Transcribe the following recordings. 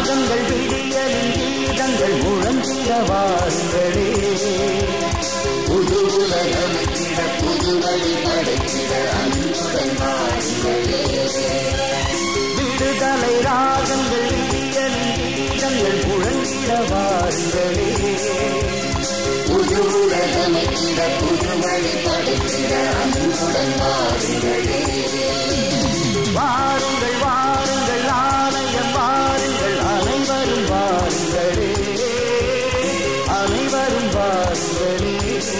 ராகங்கள் விடியலின் கீதங்கள் முழங்கிட வாருங்களே புது உலகமிட புது வழி படைத்திட அன்புடன் வாருங்களே விடுதலை ராகங்கள் விடியலின் கீதங்கள் முழங்கிட வாருங்களே புது உலகமிட புது வழி படைத்திட அன்புடன் வாருங்களே வாருங்கள் வாருங்கள் ஆலயம் வாருங்கள் அனைவரும் வாருங்களே அனைவரும் வாருங்களே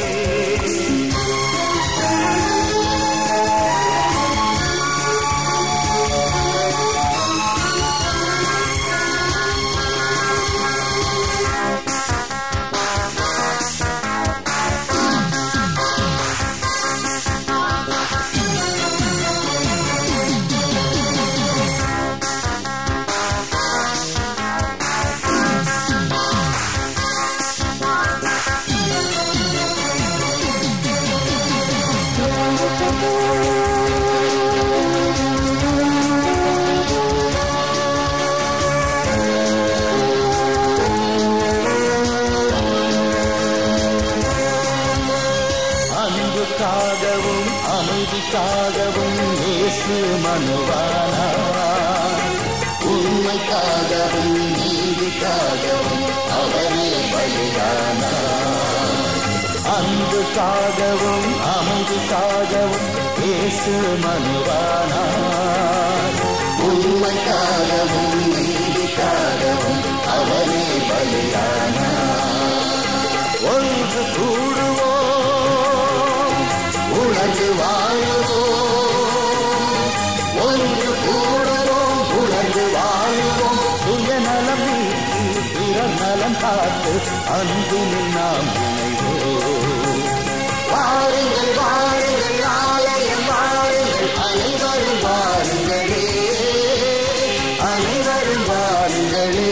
அன்புக்காகவும் அமைதிக்காகவும் இயேசு மனுவானார் உண்மைக்காகவும் நீதிக்காகவும் அவரே பலிதானார் அன்புக்காகவும் அமைதிக்காகவும் இயேசு மனுவானார் உண்மைக்காகவும் நீதிக்காகவும் அவரே பலிதானார் ஒன்று கூடுவோம் உணர்ந்து வாழுவோம் ஒன்று கூடுவோம் உணர்ந்து வாழுவோம் சுயநலம் நீக்கி பிறர் நலம் காத்து அன்பினில் நாம் இணைவோம் வாருங்கள் வாருங்கள் ஆலயம் வாருங்கள் அனைவரும் வாருங்களே அனைவரும் வாருங்களே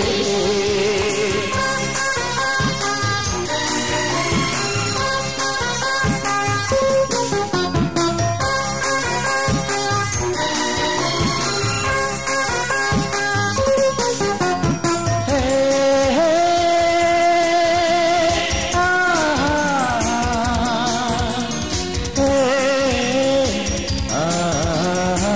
ஹே, ஹே, ஆ, ஹே, ஆ,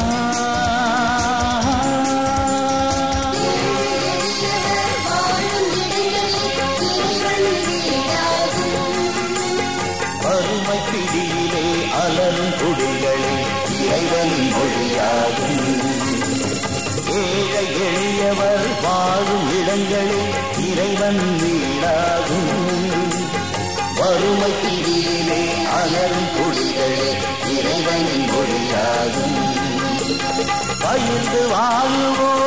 வறுமை பிடியிலே அலரும் குடிகளே இறைவனின் மொழியாகும் ஏழை எளியவர் வாழும் இடங்களே இறைவன் வீடாகும் வறுமை பிடியிலே அலரும் குடிகளே இறைவனின் மொழியாகும் பயிர்ந்து வாழுவோம்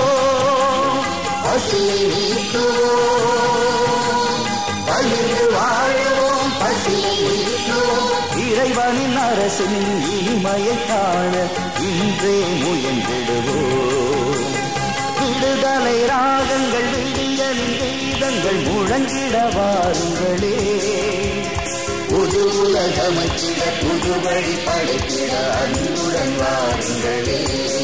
பசியை நீக்குவோம் பகிர்ந்து வாழுவோம் பசியை நீக்குவோம் இறைவனின் அரசின் இனிமையை காண இன்றே முயன்றிடுவோம் விடுதலை ராகங்கள் விடியலின் கீதங்கள் முழங்கிட வாருங்களே புது உலகமச்சிட புது வழி படைத்திட அன்புடன் வாருங்களே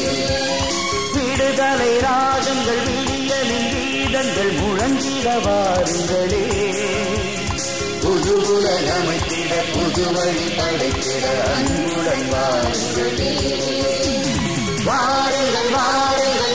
விடுதலை ராகங்கள் விடியலின் கீதங்கள் முழங்கிட வாருங்களே புது உலகமச்சிட புது வழி படைத்திட அன்புடன் வாருங்களே வாருங்கள் வாருங்கள்